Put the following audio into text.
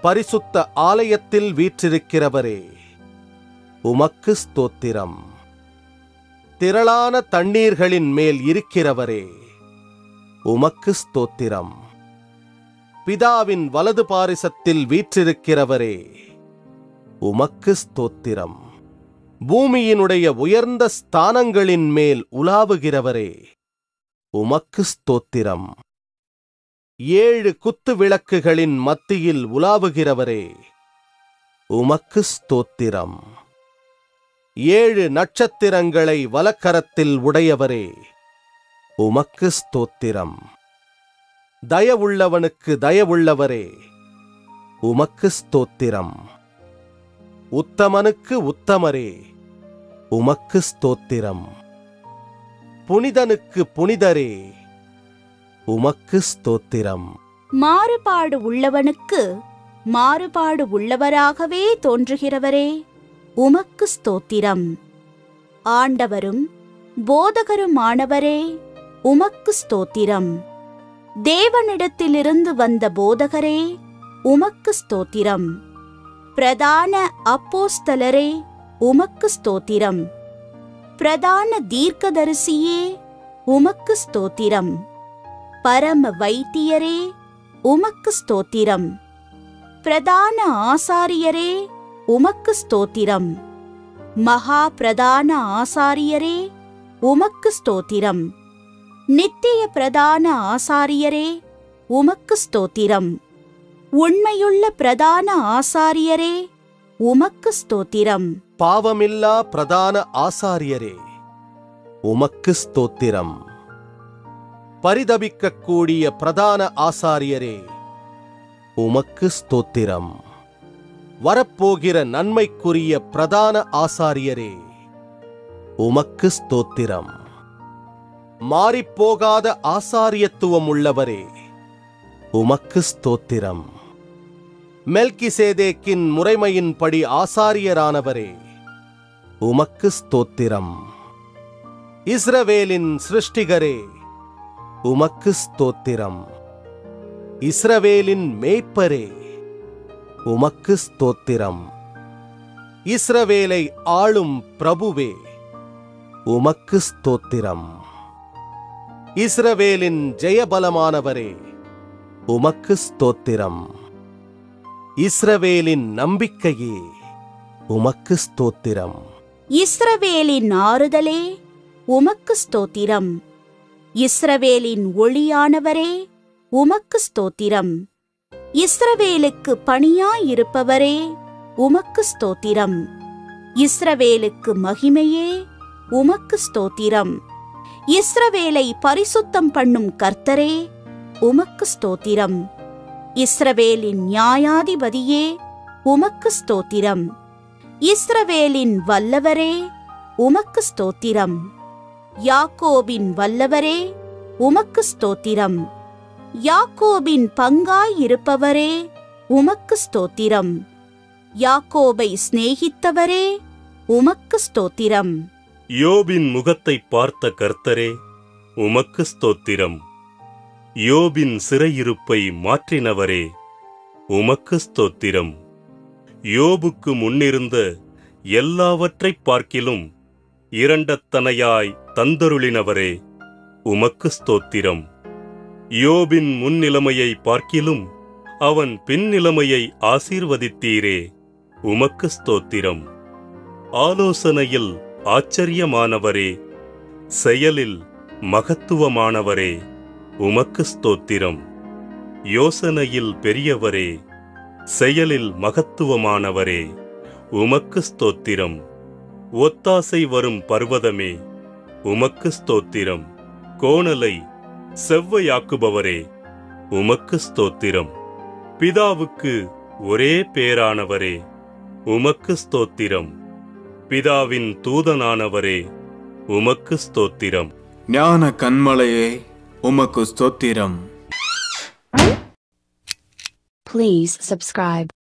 பரிசுத்த ஆலயத்தில் வீற்றிருக்கிறவரே உமக்கு ஸ்தோத்திரம் திரளான தண்ணீர்களின் மேல் இருக்கிறவரே உமக்கு ஸ்தோத்திரம் பிதாவின் வலது பாரிசத்தில் வீற்றிருக்கிறவரே உமக்கு ஸ்தோத்திரம் பூமியினுடைய உயர்ந்த ஸ்தானங்களின் மேல் உலாவுகிறவரே உமக்கு ஸ்தோத்திரம் ஏழு குத்து விளக்குகளின் மத்தியில் உலாவுகிறவரே உமக்கு ஸ்தோத்திரம் ஏழு நட்சத்திரங்களை வலக்கரத்தில் உடையவரே உமக்கு ஸ்தோத்திரம் தயவுள்ளவனுக்கு தயவுள்ளவரே உமக்கு ஸ்தோத்திரம் உத்தமனுக்கு உத்தமரே உமக்கு ஸ்தோத்திரம் புனிதனுக்கு புனிதரே உமக்கு ஸ்தோத்திரம் மாறுபாடு உள்ளவனுக்கு மாறுபாடு உள்ளவராகவே தோன்றுகிறவரே உமக்கு ஸ்தோத்திரம் ஆண்டவரும் போதகருமானவரே உமக்கு ஸ்தோத்திரம் தேவனிடத்திலிருந்து வந்த போதகரே உமக்கு ஸ்தோத்திரம் பிரதான அப்போஸ்தலரே உமக்கு ஸ்தோத்திரம் பிரதான தீர்க்கதரிசியே உமக்கு ஸ்தோத்திரம் பரம வைத்தியரே உமக்கு ஸ்தோத்திரம் பிரதான ஆசாரியரே உமக்கு ஸ்தோத்திரம் மகா பிரதான ஆசாரியரே உமக்கு ஸ்தோத்திரம் நித்திய பிரதான ஆசாரியரே உமக்கு ஸ்தோத்திரம் உண்மையுள்ள பிரதான ஆசாரியரே உமக்கு ஸ்தோத்திரம் பாவமில்லா பிரதான ஆசாரியரே உமக்கு ஸ்தோத்திரம் பரிதபிக்கக்கூடிய பிரதான ஆசாரியரே உமக்கு ஸ்தோத்திரம் வரப்போகிற நன்மைக்குரிய பிரதான ஆசாரியரே உமக்கு ஸ்தோத்திரம் மாறிப்போகாத ஆசாரியத்துவம் உள்ளவரே உமக்கு ஸ்தோத்திரம் மெல்கிசேதேக்கின் முறைமையின்படி ஆசாரியரானவரே உமக்கு ஸ்தோத்திரம் இஸ்ரவேலின் சிருஷ்டிகரே உமக்கு ஸ்தோத்திரம் இஸ்ரவேலின் மேய்ப்பரே உமக்கு ஸ்தோத்திரம் இஸ்ரவேலை ஆளும் பிரபுவே உமக்கு ஸ்தோத்திரம் இஸ்ரவேலின் ஜெயபலமானவரே உமக்கு ஸ்தோத்திரம் இஸ்ரவேலின் நம்பிக்கையே உமக்கு ஸ்தோத்திரம் இஸ்ரவேலின் ஆறுதலே உமக்கு ஸ்தோத்திரம் இஸ்ரவேலின் ஒளியானவரே உமக்கு ஸ்தோத்திரம் இஸ்ரவேலுக்கு பணியாயிருப்பவரே உமக்கு ஸ்தோத்திரம் இஸ்ரவேலுக்கு மகிமையே உமக்கு ஸ்தோத்திரம் இஸ்ரவேலை பரிசுத்தம் பண்ணும் கர்த்தரே உமக்கு ஸ்தோத்திரம் இஸ்ரவேலின் நியாயாதிபதியே உமக்கு ஸ்தோத்திரம் இஸ்ரவேலின் வல்லவரே உமக்கு ஸ்தோத்திரம் யாக்கோபின் வல்லவரே உமக்கு ஸ்தோத்திரம் யாக்கோபின் பங்காயிருப்பவரே உமக்கு ஸ்தோத்திரம் யாக்கோபை சிநேகித்தவரே உமக்கு ஸ்தோத்திரம் யோபின் முகத்தைப் பார்த்த கர்த்தரே உமக்கு ஸ்தோத்திரம் யோபின் சிறையிருப்பை மாற்றினவரே உமக்கு ஸ்தோத்திரம் யோபுக்கு முன்னிருந்த எல்லாவற்றைப் பார்க்கிலும் இரண்டத்தனையாய் தந்தருளினவரே உமக்கு ஸ்தோத்திரம் யோபின் முன்னிலைமையை பார்க்கிலும் அவன் பின்னிலைமையை ஆசீர்வதித்தீரே உமக்கு ஸ்தோத்திரம் ஆலோசனையில் ஆச்சரியமானவரே செயலில் மகத்துவமானவரே உமக்கு ஸ்தோத்திரம் யோசனையில் பெரியவரே செயலில் மகத்துவமானவரே உமக்கு ஸ்தோத்திரம் ஒத்தாசை வரும் பர்வதமே உமக்கு ஸ்தோத்திரம் கோணலை செவ்வையாக்குபவரே உமக்கு ஸ்தோத்திரம் பிதாவுக்கு ஒரே பேரானவரே உமக்கு ஸ்தோத்திரம் பிதாவின் தூதனானவரே உமக்கு ஸ்தோத்திரம் ஞான கண்மலையே உமக்கு ஸ்தோத்திரம் Please subscribe.